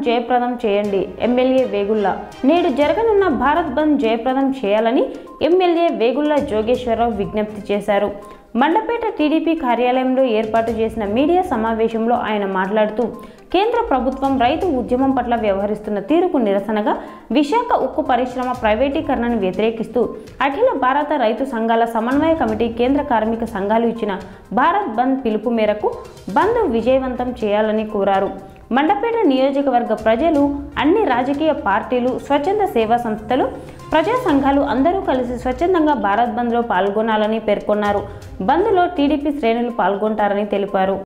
జయప్రదం చేయండి ఎమ్మెల్యే వేగుళ్ల నేడు జరగనున్న భారత్ బంద్ జయప్రదం చేయాలని ఎమ్మెల్యే వేగుళ్ల జోగేశ్వరరావు విజ్ఞప్తి చేశారు మండపేట టీడీపీ కార్యాలయంలో ఏర్పాటు చేసిన మీడియా సమావేశంలో ఆయన మాట్లాడుతూ కేంద్ర ప్రభుత్వం రైతు ఉద్యమం పట్ల వ్యవహరిస్తున్న తీరుకు నిరసనగా విశాఖ ఉక్కు పరిశ్రమ ప్రైవేటీకరణను వ్యతిరేకిస్తూ అఖిల భారత రైతు సంఘాల సమన్వయ కమిటీ కేంద్ర కార్మిక సంఘాలు ఇచ్చిన భారత్ బంద్ పిలుపు మేరకు బంద్ విజయవంతం చేయాలని కోరారు మండపేట నియోజకవర్గ ప్రజలు అన్ని రాజకీయ పార్టీలు స్వచ్ఛంద సేవా సంస్థలు ప్రజా సంఘాలు అందరూ కలిసి స్వచ్ఛందంగా భారత్ బంద్లో పాల్గొనాలని పేర్కొన్నారు బంద్లో టీడీపీ శ్రేణులు పాల్గొంటారని తెలిపారు